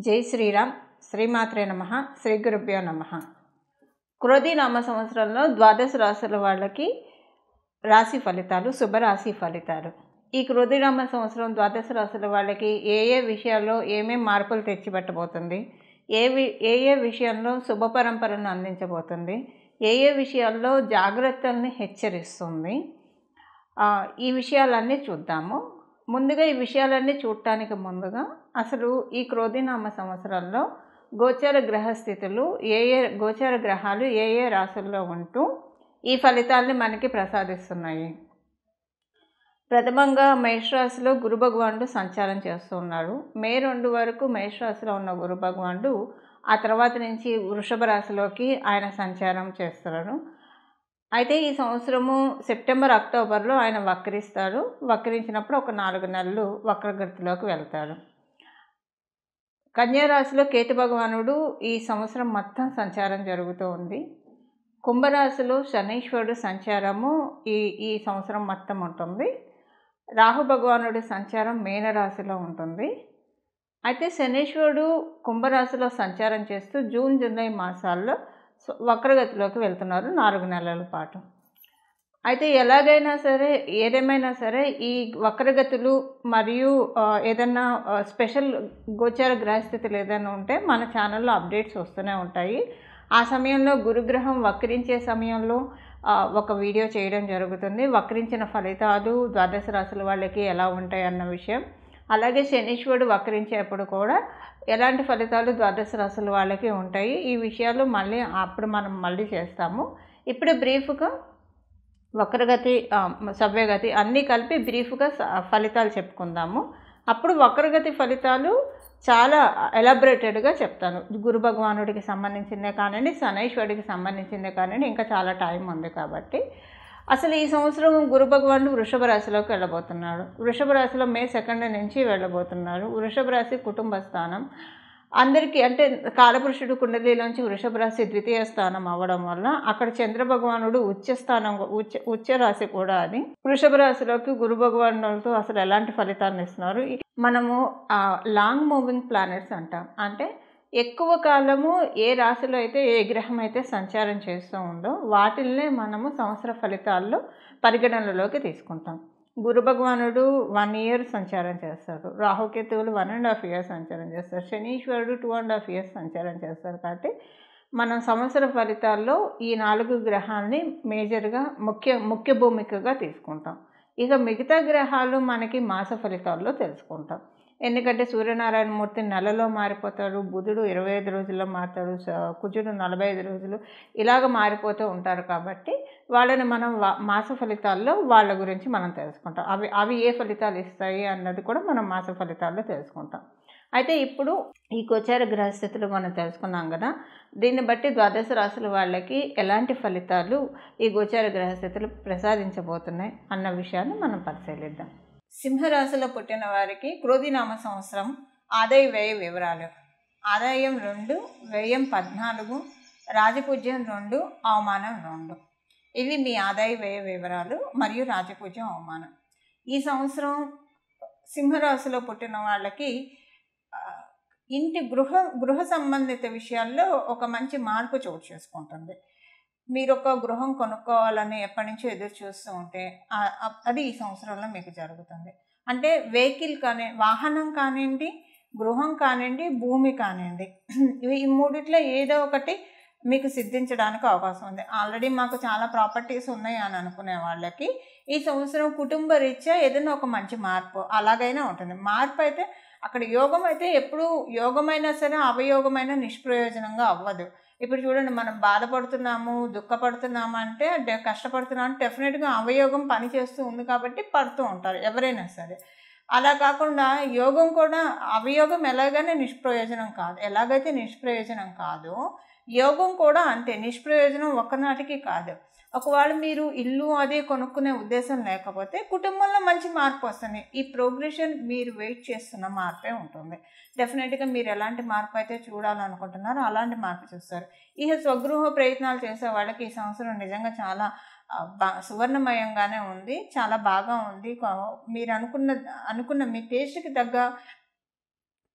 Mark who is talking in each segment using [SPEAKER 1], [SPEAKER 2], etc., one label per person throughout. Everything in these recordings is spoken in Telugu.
[SPEAKER 1] జై శ్రీరామ్ శ్రీమాత్రే నమ శ్రీ గురుభ్యో నమ క్రోధి నామ సంవత్సరంలో ద్వాదశ రాశుల వాళ్ళకి రాశి ఫలితాలు శుభరాశి ఫలితాలు ఈ క్రోధి నామ సంవత్సరం ద్వాదశ రాశుల వాళ్ళకి ఏ ఏ విషయాల్లో ఏమేం మార్పులు తెచ్చిపెట్టబోతుంది ఏ వి ఏ ఏ విషయంలో శుభ పరంపరను అందించబోతుంది ఏ ఏ విషయాల్లో జాగ్రత్తల్ని హెచ్చరిస్తుంది ఆ, ఈ విషయాలన్నీ చూద్దాము ముందుగా ఈ విషయాలన్నీ చూడటానికి ముందుగా అసలు ఈ క్రోధినామ సంవత్సరంలో గోచర గ్రహస్థితులు ఏ ఏ గోచర గ్రహాలు ఏ ఏ రాశుల్లో ఉంటూ ఈ ఫలితాల్ని మనకి ప్రసాదిస్తున్నాయి ప్రథమంగా మేషరాశిలో గురు భగవానుడు సంచారం చేస్తూ ఉన్నాడు మే రెండు వరకు మేషరాశిలో ఉన్న గురు భగవానుడు ఆ తర్వాత నుంచి వృషభ రాశిలోకి ఆయన సంచారం చేస్తున్నాడు అయితే ఈ సంవత్సరము సెప్టెంబర్ అక్టోబర్లో ఆయన వక్రిస్తాడు వక్రించినప్పుడు ఒక నాలుగు నెలలు వక్రగతిలోకి వెళ్తాడు కన్యా రాశిలో కేతు భగవానుడు ఈ సంవత్సరం మొత్తం సంచారం జరుగుతూ ఉంది కుంభరాశిలో శనీశ్వరుడు సంచారము ఈ ఈ సంవత్సరం మొత్తం ఉంటుంది రాహు భగవానుడి సంచారం మీనరాశిలో ఉంటుంది అయితే శనీశ్వరుడు కుంభరాశిలో సంచారం చేస్తూ జూన్ జూలై మాసాల్లో స్వ- వక్రగతిలోకి వెళ్తున్నారు నాలుగు నెలల పాటు అయితే ఎలాగైనా సరే ఏదేమైనా సరే ఈ వక్రగతులు మరియు ఆ, ఏదన్నా ఆ, స్పెషల్ గోచార గ్రహస్థితులు ఏదైనా ఉంటే మన ఛానల్లో అప్డేట్స్ వస్తూనే ఉంటాయి ఆ సమయంలో గురుగ్రహం వక్రించే సమయంలో ఆ, ఒక వీడియో చేయడం జరుగుతుంది వక్రించిన ఫలితాలు ద్వాదశ రాశుల వాళ్ళకి ఎలా ఉంటాయి అన్న విషయం అలాగే శనీశ్వరుడు వక్రించేప్పుడు కూడా ఎలాంటి ఫలితాలు ద్వాదశ రాశుల వాళ్ళకి ఉంటాయి ఈ విషయాలు మళ్ళీ అప్పుడు మనం మళ్ళీ చేస్తాము ఇప్పుడు బ్రీఫ్గా వక్రగతి ఆ, సవ్యగతి అన్నీ కలిపి బ్రీఫ్గా స- ఫలితాలు చెప్పుకుందాము అప్పుడు వక్రగతి ఫలితాలు చాలా ఎలాబరేటెడ్గా చెప్తాను గురు భగవానుడికి సంబంధించిందే కానివ్వండి శనైశ్వరుడికి సంబంధించిందే కానివ్వండి ఇంకా చాలా టైం ఉంది కాబట్టి అసలు ఈ సంవత్సరం గురు భగవానుడు వృషభ రాశిలోకి వెళ్ళబోతున్నాడు వృషభ రాశిలో మే సెకండ్ నుంచి వెళ్ళబోతున్నాడు వృషభ రాశి కుటుంబ స్థానం అందరికీ అంటే కాలపురుషుడు కుండలిలోంచి వృషభ రాశి ద్వితీయ స్థానం అవ్వడం వల్ల అక్కడ చంద్ర భగవానుడు ఉచ్చ స్థానం ఉచ్చ ఉచ్చ రాశి కూడా అది వృషభ రాశిలోకి గురు భగవానులతో అసలు ఎలాంటి ఫలితాలను ఇస్తున్నారు ఈ- మనము లాంగ్ మూవింగ్ ప్లానెట్స్ అంటాం అంటే ఎక్కువ కాలము ఏ రాశిలో అయితే ఏ గ్రహం అయితే సంచారం చేస్తూ ఉందో వాటిల్నే మనము సంవత్సర ఫలితాల్లో పరిగణనలోకి తీసుకుంటాం గురు భగవానుడు వన్ ఇయర్ సంచారం చేస్తాడు రాహుకేతువులు వన్ అండ్ హాఫ్ ఇయర్ సంచారం చేస్తారు శనీశ్వరుడు టూ అండ్ హాఫ్ ఇయర్స్ సంచారం చేస్తారు కాబట్టి మనం సంవత్సర ఫలితాల్లో ఈ నాలుగు గ్రహాల్ని మేజర్గా ముఖ్య ముఖ్య భూమికగా తీసుకుంటాం ఇక మిగతా గ్రహాలు మనకి మాస ఫలితాల్లో తెలుసుకుంటాం ఎందుకంటే సూర్యనారాయణ మూర్తి నెలలో మారిపోతాడు బుధుడు ఇరవై ఐదు రోజుల్లో మారుతాడు స- కుజుడు నలభై ఐదు రోజులు ఇలాగ మారిపోతూ ఉంటారు కాబట్టి వాళ్ళని మనం వా- మాస ఫలితాల్లో వాళ్ళ గురించి మనం తెలుసుకుంటాం అవి అవి ఏ ఫలితాలు ఇస్తాయి అన్నది కూడా మనం మాస ఫలితాల్లో తెలుసుకుంటాం అయితే ఇప్పుడు ఈ గోచార గ్రహస్థితులు మనం తెలుసుకున్నాం కదా దీన్ని బట్టి ద్వాదశ రాశుల వాళ్ళకి ఎలాంటి ఫలితాలు ఈ గోచార గ్రహస్థితులు ప్రసాదించబోతున్నాయి అన్న విషయాన్ని మనం పరిశీలిద్దాం సింహరాశిలో పుట్టిన వారికి క్రోధినామ సంవత్సరం ఆదాయ వ్యయ వివరాలు ఆదాయం రెండు వ్యయం పద్నాలుగు రాజపూజ్యం రెండు అవమానం రెండు ఇవి మీ ఆదాయ వ్యయ వివరాలు మరియు రాజపూజ్యం అవమానం ఈ సంవత్సరం సింహరాశిలో పుట్టిన వాళ్ళకి ఆ, ఇంటి గృహ గృహ సంబంధిత విషయాల్లో ఒక మంచి మార్పు చోటు చేసుకుంటుంది మీరు ఒక గృహం కొనుక్కోవాలని ఎప్పటి నుంచో ఎదురు చూస్తూ ఉంటే ఆ- ఆ- అది ఈ సంవత్సరంలో మీకు జరుగుతుంది అంటే వెహికల్ కానీ వాహనం కానివ్వండి గృహం కానివ్వండి భూమి కానివ్వండి ఇవి ఈ మూడిట్లో ఏదో ఒకటి మీకు సిద్ధించడానికి అవకాశం ఉంది ఆల్రెడీ మాకు చాలా ప్రాపర్టీస్ ఉన్నాయి అని అనుకునే వాళ్ళకి ఈ సంవత్సరం కుటుంబ రీత్యా ఏదైనా ఒక మంచి మార్పు అలాగైనా ఉంటుంది మార్పు అయితే అక్కడ యోగం అయితే ఎప్పుడు యోగమైనా సరే అవయోగమైన నిష్ప్రయోజనంగా అవ్వదు ఇప్పుడు చూడండి మనం బాధపడుతున్నాము దుఃఖపడుతున్నాము అంటే డె- కష్టపడుతున్నాం అంటే డెఫినెట్గా అవయోగం పని చేస్తూ ఉంది కాబట్టి పడుతూ ఉంటారు ఎవరైనా సరే అలా కాకుండా యోగం కూడా అవయోగం ఎలాగైనా నిష్ప్రయోజనం కాదు ఎలాగైతే నిష్ప్రయోజనం కాదు యోగం కూడా అంతే నిష్ప్రయోజనం ఒక్కనాటికి కాదు ఒకవేళ మీరు ఇల్లు అదే కొనుక్కునే ఉద్దేశం లేకపోతే కుటుంబంలో మంచి మార్పు వస్తుంది ఈ ప్రోగ్రెషన్ మీరు వెయిట్ చేస్తున్న మార్పే ఉంటుంది డెఫినెట్గా మీరు ఎలాంటి మార్పు అయితే చూడాలనుకుంటున్నారో అలాంటి మార్పు చూస్తారు ఇక స్వగృహ ప్రయత్నాలు చేసే వాళ్ళకి ఈ సంవత్సరం నిజంగా చాలా ఆ, బా సువర్ణమయంగానే ఉంది చాలా బాగా ఉంది కొ- మీరు అనుకున్న అనుకున్న మీ టేస్ట్కి తగ్గ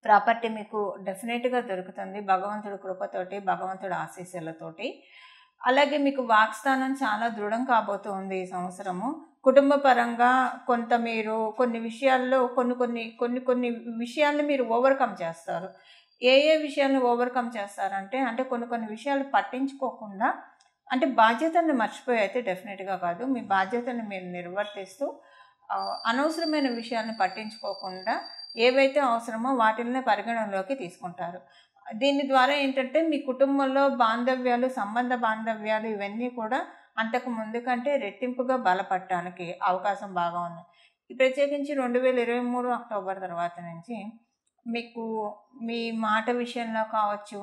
[SPEAKER 1] ప్రాపర్టీ మీకు డెఫినెట్గా దొరుకుతుంది భగవంతుడి కృపతోటి భగవంతుడి ఆశీస్సులతోటి అలాగే మీకు వాక్స్థానం చాలా దృఢం కాబోతుంది ఈ సంవత్సరము కుటుంబ పరంగా కొంత మీరు కొన్ని విషయాల్లో కొన్ని కొన్ని కొన్ని కొన్ని విషయాల్ని మీరు ఓవర్కమ్ చేస్తారు ఏ ఏ విషయాలను ఓవర్కమ్ చేస్తారంటే అంటే కొన్ని కొన్ని విషయాలు పట్టించుకోకుండా అంటే బాధ్యతను మర్చిపోయి అయితే డెఫినెట్గా కాదు మీ బాధ్యతను మీరు నిర్వర్తిస్తూ ఆ, అనవసరమైన విషయాలను పట్టించుకోకుండా ఏవైతే అవసరమో వాటిని పరిగణనలోకి తీసుకుంటారు దీని ద్వారా ఏంటంటే మీ కుటుంబంలో బాంధవ్యాలు సంబంధ బాంధవ్యాలు ఇవన్నీ కూడా అంతకు ముందు కంటే రెట్టింపుగా బలపడటానికి అవకాశం బాగా ఉంది ఈ ప్రత్యేకించి రెండు వేల ఇరవై మూడు అక్టోబర్ తర్వాత నుంచి మీకు మీ మాట విషయంలో కావచ్చు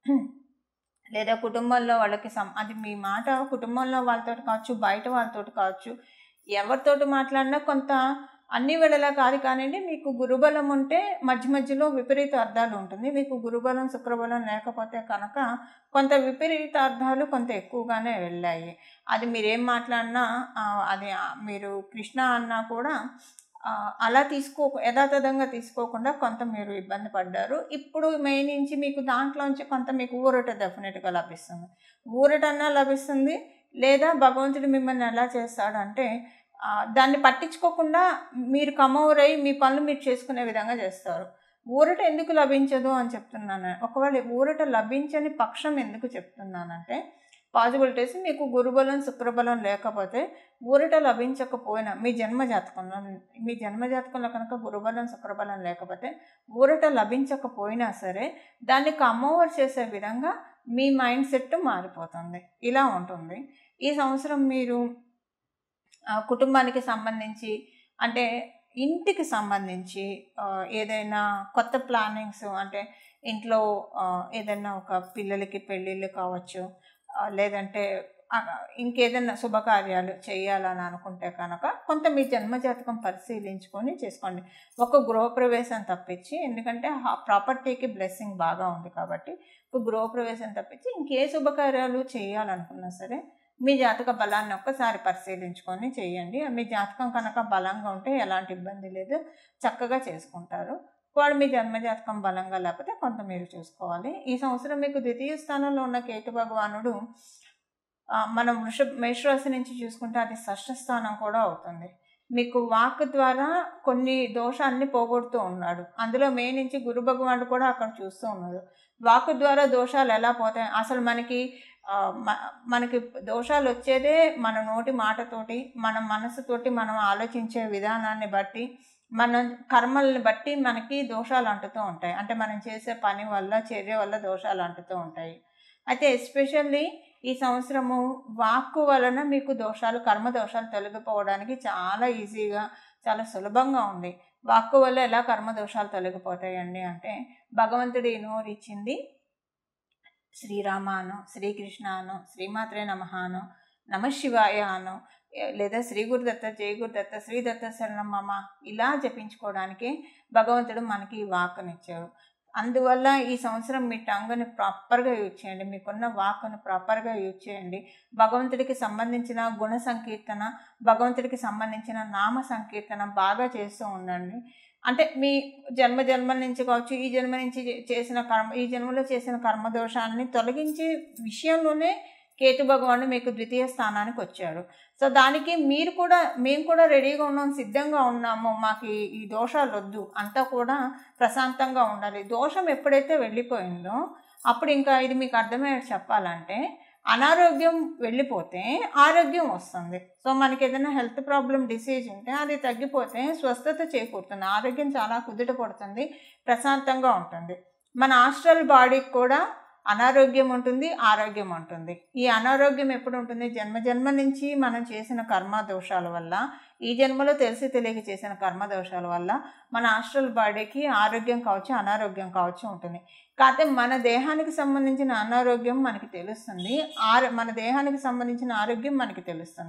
[SPEAKER 1] లేదా కుటుంబంలో వాళ్ళకి సం అది మీ మాట కుటుంబంలో వాళ్ళతో కావచ్చు బయట వాళ్ళతో కావచ్చు ఎవరితోటి మాట్లాడినా కొంత అన్ని వేళలా కాదు కానివ్వండి మీకు గురుబలం ఉంటే మధ్య మధ్యలో విపరీత అర్థాలు ఉంటుంది మీకు గురుబలం శుక్రబలం లేకపోతే కనుక కొంత విపరీత అర్థాలు కొంత ఎక్కువగానే వెళ్ళాయి అది మీరేం మాట్లాడినా ఆ, అది ఆ, మీరు కృష్ణ అన్నా కూడా ఆ, అలా తీసుకో యథాతథంగా తీసుకోకుండా కొంత మీరు ఇబ్బంది పడ్డారు ఇప్పుడు మే నుంచి మీకు దాంట్లోంచి కొంత మీకు ఊరట డెఫినెట్గా లభిస్తుంది ఊరటన్నా లభిస్తుంది లేదా భగవంతుడు మిమ్మల్ని ఎలా చేస్తాడంటే ఆ, దాన్ని పట్టించుకోకుండా మీరు కమౌరై మీ పనులు మీరు చేసుకునే విధంగా చేస్తారు ఊరట ఎందుకు లభించదు అని చెప్తున్నాను ఒకవేళ ఊరట లభించని పక్షం ఎందుకు చెప్తున్నానంటే పాసిబిలిటీస్ మీకు గురుబలం శుక్రబలం లేకపోతే ఊరట లభించకపోయినా మీ జన్మ జాతకంలో మీ జన్మ జాతకంలో కనుక గురుబలం శుక్రబలం లేకపోతే ఊరట లభించకపోయినా సరే దాన్ని కమ్మోవర్ చేసే విధంగా మీ మైండ్ సెట్ మారిపోతుంది ఇలా ఉంటుంది ఈ సంవత్సరం మీరు ఆ, కుటుంబానికి సంబంధించి అంటే ఇంటికి సంబంధించి ఆ, ఏదైనా కొత్త ప్లానింగ్స్ అంటే ఇంట్లో ఆ, ఏదైనా ఒక పిల్లలకి పెళ్ళిళ్ళు కావచ్చు ఆ, లేదంటే ఆ, ఇంకేదైనా శుభకార్యాలు చేయాలని అనుకుంటే కనుక కొంత మీ జన్మజాతకం పరిశీలించుకొని చేసుకోండి ఒక గృహప్రవేశం తప్పించి ఎందుకంటే ప్రాపర్టీకి బ్లెస్సింగ్ బాగా ఉంది కాబట్టి ఒక గృహప్రవేశం తప్పించి ఇంకే శుభకార్యాలు చేయాలనుకున్నా సరే మీ జాతక బలాన్ని ఒక్కసారి పరిశీలించుకొని చేయండి మీ జాతకం కనుక బలంగా ఉంటే ఎలాంటి ఇబ్బంది లేదు చక్కగా చేసుకుంటారు వాడు మీ జన్మజాతకం బలంగా లేకపోతే కొంత మీరు చూసుకోవాలి ఈ సంవత్సరం మీకు ద్వితీయ స్థానంలో ఉన్న కేతు భగవానుడు ఆ, మనం వృష మేషరాశి నుంచి చూసుకుంటే అది షష్ఠ స్థానం కూడా అవుతుంది మీకు వాక్ ద్వారా కొన్ని దోషాన్ని పోగొడుతూ ఉన్నాడు అందులో మే నుంచి గురు భగవానుడు కూడా అక్కడ చూస్తూ ఉన్నాడు వాక్ ద్వారా దోషాలు ఎలా పోతాయి అసలు మనకి ఆ, మ- మనకి దోషాలు వచ్చేదే మన నోటి మాటతోటి మన మనసుతోటి మనం ఆలోచించే విధానాన్ని బట్టి మన కర్మల్ని బట్టి మనకి దోషాలు అంటుతూ ఉంటాయి అంటే మనం చేసే పని వల్ల చర్య వల్ల దోషాలు అంటుతూ ఉంటాయి అయితే ఎస్పెషల్లీ ఈ సంవత్సరము వాక్కు వలన మీకు దోషాలు కర్మ దోషాలు తొలగిపోవడానికి చాలా ఈజీగా చాలా సులభంగా ఉంది వాక్కు వల్ల ఎలా కర్మ దోషాలు తొలగిపోతాయండి అంటే భగవంతుడి నోరు ఇచ్చింది శ్రీరామ అను శ్రీకృష్ణ అను శ్రీమాత్రే నమ అను నమ శివాయ అను ఏ- లేదా శ్రీ గురుదత్త జయ గురుదత్త శ్రీదత్త శరణమ్మ ఇలా జపించుకోవడానికి భగవంతుడు మనకి ఈ వాక్కునిచ్చాడు అందువల్ల ఈ సంవత్సరం మీ టంగుని ప్రాపర్గా యూజ్ చేయండి మీకున్న వాక్కును ప్రాపర్గా యూజ్ చేయండి భగవంతుడికి సంబంధించిన గుణ సంకీర్తన భగవంతుడికి సంబంధించిన నామ సంకీర్తన బాగా చేస్తూ ఉండండి అంటే మీ జన్మ జన్మల నుంచి కావచ్చు ఈ జన్మ నుంచి చే- చేసిన కర్మ ఈ జన్మలో చేసిన కర్మ దోషాన్ని తొలగించే విషయంలోనే కేతు భగవానుడు మీకు ద్వితీయ స్థానానికి వచ్చాడు సో దానికి మీరు కూడా మేము కూడా రెడీగా ఉన్నాం సిద్ధంగా ఉన్నాము మాకు ఈ- ఈ దోషాలు వద్దు అంతా కూడా ప్రశాంతంగా ఉండాలి దోషం ఎప్పుడైతే వెళ్ళిపోయిందో అప్పుడు ఇంకా ఇది మీకు అర్థమయ్యేది చెప్పాలంటే అనారోగ్యం వెళ్ళిపోతే ఆరోగ్యం వస్తుంది సో మనకి ఏదైనా హెల్త్ ప్రాబ్లం డిసీజ్ ఉంటే అది తగ్గిపోతే స్వస్థత చేకూరుతుంది ఆరోగ్యం చాలా కుదుట పడుతుంది ప్రశాంతంగా ఉంటుంది మన ఆస్ట్రల్ బాడీకి కూడా అనారోగ్యం ఉంటుంది ఆరోగ్యం ఉంటుంది ఈ అనారోగ్యం ఎప్పుడు ఉంటుంది జన్మ జన్మ నుంచి మనం చేసిన కర్మ దోషాల వల్ల ఈ జన్మలో తెలిసి తెలియక చేసిన కర్మ దోషాల వల్ల మన ఆస్ట్రల్ బాడీకి ఆరోగ్యం కావచ్చు అనారోగ్యం కావచ్చు ఉంటుంది కాకపోతే మన దేహానికి సంబంధించిన అనారోగ్యం మనకి తెలుస్తుంది ఆర మన దేహానికి సంబంధించిన ఆరోగ్యం మనకి తెలుస్తుంది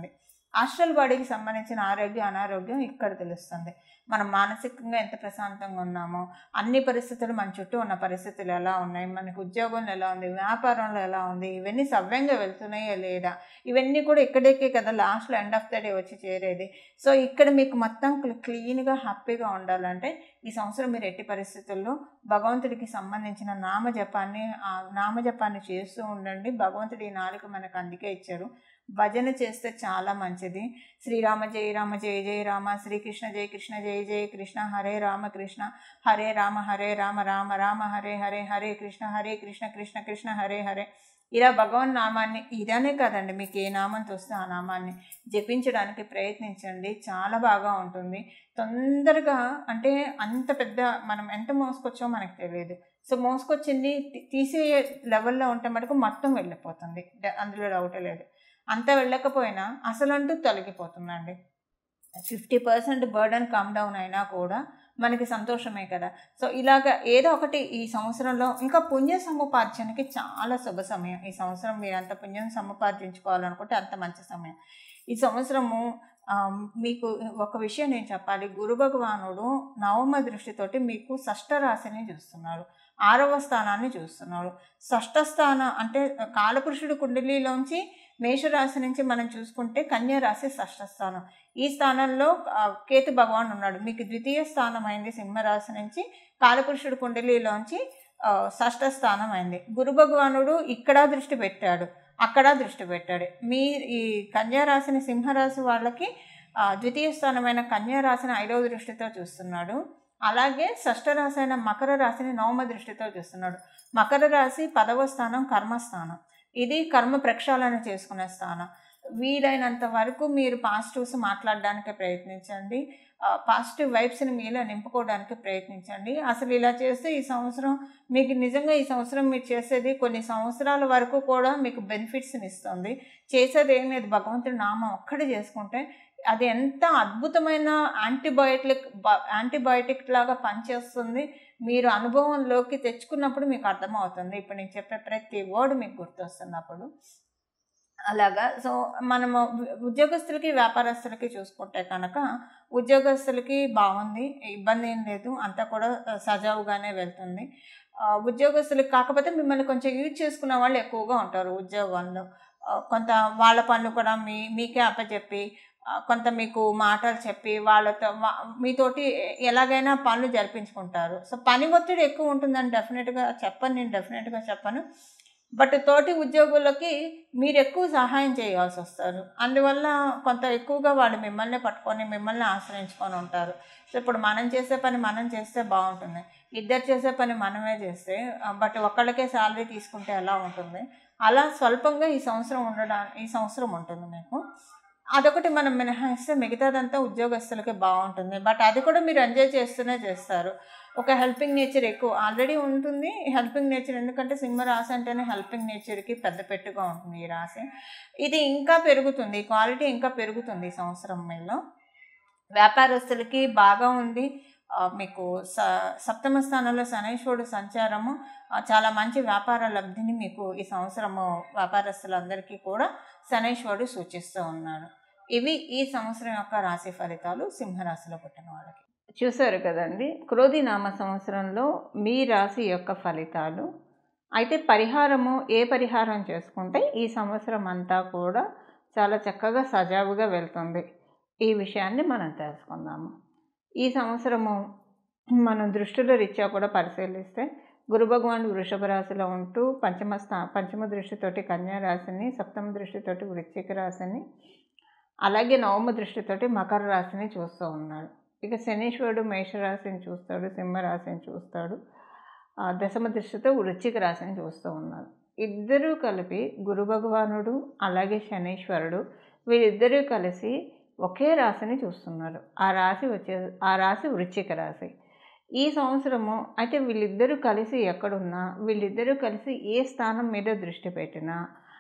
[SPEAKER 1] ఆస్ట్రల్ బాడీకి సంబంధించిన ఆరోగ్యం అనారోగ్యం ఇక్కడ తెలుస్తుంది మనం మానసికంగా ఎంత ప్రశాంతంగా ఉన్నామో అన్ని పరిస్థితులు మన చుట్టూ ఉన్న పరిస్థితులు ఎలా ఉన్నాయి మనకు ఉద్యోగంలో ఎలా ఉంది వ్యాపారంలో ఎలా ఉంది ఇవన్నీ సవ్యంగా వెళ్తున్నాయా లేదా ఇవన్నీ కూడా ఇక్కడికే కదా లాస్ట్లో ఎండ్ ఆఫ్ ద డే వచ్చి చేరేది సో ఇక్కడ మీకు మొత్తం క్లీన్గా హ్యాపీగా ఉండాలంటే ఈ సంవత్సరం మీరు ఎట్టి పరిస్థితుల్లో భగవంతుడికి సంబంధించిన నామజపాన్ని ఆ నామజపాన్ని చేస్తూ ఉండండి భగవంతుడి ఈ నాలుగు మనకు అందుకే ఇచ్చాడు భజన చేస్తే చాలా మంచిది శ్రీరామ జయ రామ జయ జయ రామ శ్రీకృష్ణ జయ కృష్ణ జయ జయ కృష్ణ హరే రామ కృష్ణ హరే రామ హరే రామ రామ రామ హరే హరే హరే కృష్ణ హరే కృష్ణ కృష్ణ కృష్ణ హరే హరే ఇలా భగవన్ నామాన్ని ఇదనే కాదండి మీకు ఏ నామం తోస్తే ఆ నామాన్ని జపించడానికి ప్రయత్నించండి చాలా బాగా ఉంటుంది తొందరగా అంటే అంత పెద్ద మనం ఎంత మోసుకొచ్చో మనకు తెలియదు సో మోసుకొచ్చింది తీ- తీసే లెవెల్లో ఉంటే మటుకు మొత్తం వెళ్ళిపోతుంది డ- అందులో డౌటే లేదు అంత వెళ్ళకపోయినా అసలంటూ తొలగిపోతుందండి fifty percent burden come down అయినా కూడా మనకి సంతోషమే కదా సో ఇలాగ ఏదో ఒకటి ఈ సంవత్సరంలో ఇంకా పుణ్య సముపార్జనకి చాలా శుభ సమయం ఈ సంవత్సరం మీరు అంత పుణ్యం సముపార్జించుకోవాలనుకుంటే అంత మంచి సమయం ఈ సంవత్సరము ఆ, మీకు ఒక విషయం నేను చెప్పాలి గురు భగవానుడు నవమ దృష్టితోటి మీకు షష్ఠ రాశిని చూస్తున్నాడు ఆరవ స్థానాన్ని చూస్తున్నాడు షష్ఠ స్థానం అంటే కాలపురుషుడు కుండలిలోంచి మేషరాశి నుంచి మనం చూసుకుంటే కన్యా రాశి షష్ఠ స్థానం ఈ స్థానంలో ఆ, కేతు భగవాన్ ఉన్నాడు మీకు ద్వితీయ స్థానం అయింది సింహరాశి నుంచి కాలపురుషుడు కుండలిలోంచి ఆ, షష్ఠ స్థానం అయింది గురు భగవానుడు ఇక్కడ దృష్టి పెట్టాడు అక్కడ దృష్టి పెట్టాడు మీ ఈ కన్యా రాశిని సింహరాశి వాళ్ళకి ఆ, ద్వితీయ స్థానమైన కన్యా రాశిని ఐదవ దృష్టితో చూస్తున్నాడు అలాగే షష్ఠ రాశి అయిన మకర రాశిని నవమ దృష్టితో చూస్తున్నాడు మకర రాశి పదవ స్థానం కర్మస్థానం ఇది కర్మ ప్రక్షాళన చేసుకునే స్థానం వీలైనంత వరకు మీరు పాజిటివ్స్ మాట్లాడడానికి ప్రయత్నించండి పాజిటివ్ వైబ్స్ని మీలో నింపుకోవడానికి ప్రయత్నించండి అసలు ఇలా చేస్తే ఈ సంవత్సరం మీకు నిజంగా ఈ సంవత్సరం మీరు చేసేది కొన్ని సంవత్సరాల వరకు కూడా మీకు బెనిఫిట్స్ని ఇస్తుంది చేసేది ఏం లేదు భగవంతుడి నామం ఒక్కడే చేసుకుంటే అది ఎంత అద్భుతమైన యాంటీబయోటిక్ యాంటీబయోటిక్ లాగా పనిచేస్తుంది మీరు అనుభవంలోకి తెచ్చుకున్నప్పుడు మీకు అర్థమవుతుంది ఇప్పుడు నేను చెప్పే ప్రతి వర్డ్ మీకు గుర్తొస్తున్నప్పుడు అలాగా సో మనము ఉద్యోగస్తులకి వ్యాపారస్తులకి చూసుకుంటే కనుక ఉద్యోగస్తులకి బాగుంది ఇబ్బంది ఏం లేదు అంతా కూడా సజావుగానే వెళ్తుంది ఆ, ఉద్యోగస్తులకి కాకపోతే మిమ్మల్ని కొంచెం యూజ్ చేసుకున్న వాళ్ళు ఎక్కువగా ఉంటారు ఉద్యోగంలో ఆ, కొంత వాళ్ళ పనులు కూడా మీ మీకే అప్పచెప్పి ఆ, కొంత మీకు మాటలు చెప్పి వాళ్ళతో వా- మీతోటి ఎలాగైనా పనులు జరిపించుకుంటారు సో పని ఒత్తిడి ఎక్కువ ఉంటుందని డెఫినెట్గా చెప్పను నేను డెఫినెట్గా చెప్పను బట్ తోటి ఉద్యోగులకి మీరు ఎక్కువ సహాయం చేయాల్సి వస్తారు అందువల్ల కొంత ఎక్కువగా వాళ్ళు మిమ్మల్ని పట్టుకొని మిమ్మల్ని ఆశ్రయించుకొని ఉంటారు సో ఇప్పుడు మనం చేసే పని మనం చేస్తే బాగుంటుంది ఇద్దరు చేసే పని మనమే చేస్తే బట్ ఒక్కళ్ళకే శాలరీ తీసుకుంటే ఎలా ఉంటుంది అలా స్వల్పంగా ఈ సంవత్సరం ఉండడానికి ఈ సంవత్సరం ఉంటుంది మీకు అదొకటి మనం మినహాయిస్తే మిగతాదంతా ఉద్యోగస్తులకి బాగుంటుంది బట్ అది కూడా మీరు ఎంజాయ్ చేస్తూనే చేస్తారు ఒక హెల్పింగ్ నేచర్ ఎక్కువ ఆల్రెడీ ఉంటుంది హెల్పింగ్ నేచర్ ఎందుకంటే సింహ రాశి అంటేనే హెల్పింగ్ నేచర్కి పెద్ద పెట్టుగా ఉంటుంది ఈ రాశి ఇది ఇంకా పెరుగుతుంది క్వాలిటీ ఇంకా పెరుగుతుంది ఈ సంవత్సరం మీలో వ్యాపారస్తులకి బాగా ఉంది ఆ, మీకు స సప్తమ స్థానంలో శనైశ్వరుడు సంచారము ఆ, చాలా మంచి వ్యాపార లబ్ధిని మీకు ఈ సంవత్సరము వ్యాపారస్తులందరికీ కూడా శనైశ్వరుడు సూచిస్తూ ఉన్నాడు ఇవి ఈ సంవత్సరం యొక్క రాశి ఫలితాలు సింహరాశిలో పుట్టిన వాళ్ళకి చూశారు కదండి క్రోధి నామ సంవత్సరంలో మీ రాశి యొక్క ఫలితాలు అయితే పరిహారము ఏ పరిహారం చేసుకుంటే ఈ సంవత్సరం అంతా కూడా చాలా చక్కగా సజావుగా వెళ్తుంది ఈ విషయాన్ని మనం తెలుసుకుందాము ఈ సంవత్సరము మనం దృష్టిలో రీత్యా కూడా పరిశీలిస్తే గురు భగవాన్ వృషభ రాశిలో ఉంటూ పంచమ స్థా పంచమ దృష్టితోటి కన్యా రాశిని సప్తమ దృష్టితోటి వృశ్చిక రాశిని అలాగే నవమ దృష్టితోటి మకర రాశిని చూస్తూ ఉన్నాడు ఇక శనీశ్వరుడు మేషరాశిని చూస్తాడు సింహరాశిని చూస్తాడు ఆ దశమ దృష్టితో వృశ్చిక రాశిని చూస్తూ ఉన్నాడు ఇద్దరూ కలిపి గురు భగవానుడు అలాగే శనీశ్వరుడు వీరిద్దరూ కలిసి ఒకే రాశిని చూస్తున్నారు ఆ రాశి వచ్చే ఆ రాశి వృశ్చిక రాశి ఈ సంవత్సరము అయితే వీళ్ళిద్దరూ కలిసి ఎక్కడున్నా వీళ్ళిద్దరూ కలిసి ఏ స్థానం మీద దృష్టి పెట్టినా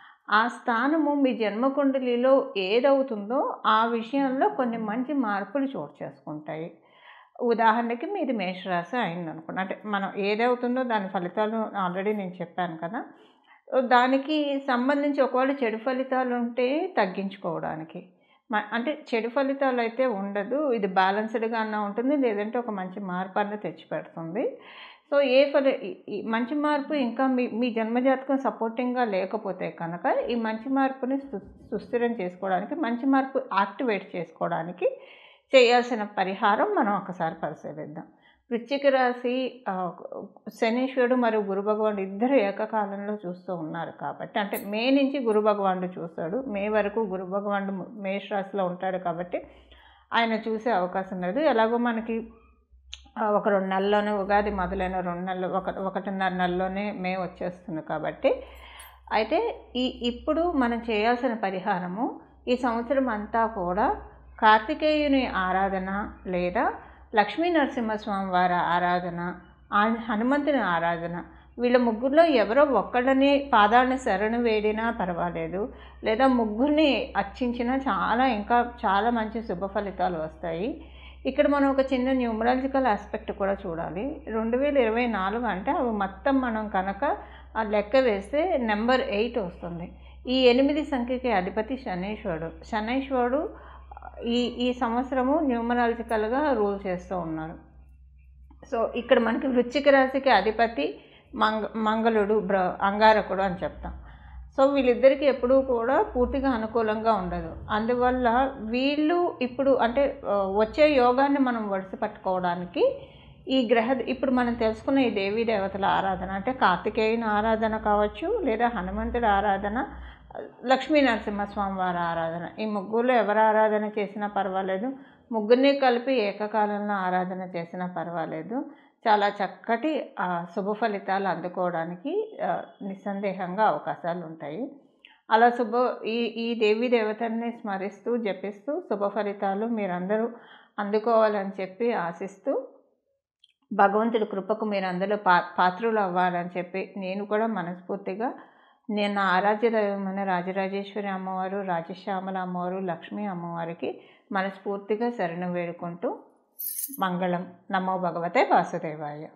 [SPEAKER 1] ఆ స్థానము మీ జన్మకుండలిలో ఏదవుతుందో ఆ విషయంలో కొన్ని మంచి మార్పులు చోటు చేసుకుంటాయి ఉదాహరణకి మీది మేషరాశి అయింది అనుకోండి అంటే మనం ఏదవుతుందో దాని ఫలితాలు ఆల్రెడీ నేను చెప్పాను కదా దానికి సంబంధించి ఒకవేళ చెడు ఫలితాలు ఉంటే తగ్గించుకోవడానికి మ- అంటే చెడు ఫలితాలు అయితే ఉండదు ఇది బ్యాలెన్స్డ్గా అన్న ఉంటుంది లేదంటే ఒక మంచి మార్పు అన్న తెచ్చిపెడుతుంది సో ఏ ఫలి ఈ- ఈ మంచి మార్పు ఇంకా మీ మీ జన్మజాతకం సపోర్టింగ్గా లేకపోతే కనుక ఈ మంచి మార్పుని సు- సుస్థిరం చేసుకోవడానికి మంచి మార్పు యాక్టివేట్ చేసుకోవడానికి చేయాల్సిన పరిహారం మనం ఒకసారి పరిశీలిద్దాం వృశ్చిక రాశి ఆ, శనీశ్వరుడు మరియు గురు భగవానుడు ఇద్దరు ఏకకాలంలో చూస్తూ ఉన్నారు కాబట్టి అంటే మే నుంచి గురు భగవానుడు చూస్తాడు మే వరకు గురు భగవానుడు మేష రాశిలో ఉంటాడు కాబట్టి ఆయన చూసే అవకాశం లేదు ఎలాగో మనకి ఆ, ఒక రెండు నెలల్లోనే ఉగాది మొదలైన రెండు నెలలు ఒక ఒకటిన్నర నెలలోనే మే వచ్చేస్తుంది కాబట్టి అయితే ఈ ఇప్పుడు మనం చేయాల్సిన పరిహారము ఈ సంవత్సరం అంతా కూడా కార్తికేయుని ఆరాధన లేదా లక్ష్మీ నరసింహస్వామి వారి ఆరాధన ఆ- హనుమంతుని ఆరాధన వీళ్ళ ముగ్గురులో ఎవరో ఒక్కళ్ళని పాదాలను శరణు వేడినా పర్వాలేదు లేదా ముగ్గురిని అర్చించినా చాలా ఇంకా చాలా మంచి శుభ ఫలితాలు వస్తాయి ఇక్కడ మనం ఒక చిన్న న్యూమరాలజికల్ ఆస్పెక్ట్ కూడా చూడాలి రెండు వేల ఇరవై నాలుగు అంటే అవి మొత్తం మనం కనుక ఆ లెక్క వేస్తే నెంబర్ ఎయిట్ వస్తుంది ఈ ఎనిమిది సంఖ్యకి అధిపతి శనీశ్వరుడు శనీశ్వరుడు ఈ ఈ సంవత్సరము న్యూమరాలజికల్గా రూల్ చేస్తూ ఉన్నారు సో ఇక్కడ మనకి వృశ్చిక రాశికి అధిపతి మంగ మంగళుడు బ్ర అంగారకుడు అని చెప్తాం సో వీళ్ళిద్దరికీ ఎప్పుడూ కూడా పూర్తిగా అనుకూలంగా ఉండదు అందువల్ల వీళ్ళు ఇప్పుడు అంటే ఆ, వచ్చే యోగాన్ని మనం వడిసి పట్టుకోవడానికి ఈ గ్రహ ఇప్పుడు మనం తెలుసుకున్న ఈ దేవీ దేవతల ఆరాధన అంటే కార్తికేయుని ఆరాధన కావచ్చు లేదా హనుమంతుడి ఆరాధన లక్ష్మీ నరసింహస్వామి వారి ఆరాధన ఈ ముగ్గురులో ఎవరు ఆరాధన చేసినా పర్వాలేదు ముగ్గురిని కలిపి ఏకకాలంలో ఆరాధన చేసినా పర్వాలేదు చాలా చక్కటి ఆ, శుభ ఫలితాలు అందుకోవడానికి ఆ, నిస్సందేహంగా అవకాశాలు ఉంటాయి అలా శుభ ఈ ఈ దేవీ దేవతల్ని స్మరిస్తూ జపిస్తూ శుభ ఫలితాలు మీరందరూ అందుకోవాలని చెప్పి ఆశిస్తూ భగవంతుడి కృపకు మీరు అందులో పా పాత్రులు అవ్వాలని చెప్పి నేను కూడా మనస్ఫూర్తిగా నేను నా ఆరాధ్య దైవమైన రాజరాజేశ్వరి అమ్మవారు రాజశ్యామల అమ్మవారు లక్ష్మీ అమ్మవారికి మనస్ఫూర్తిగా శరణు వేడుకుంటూ మంగళం నమో భగవతే వాసుదేవాయ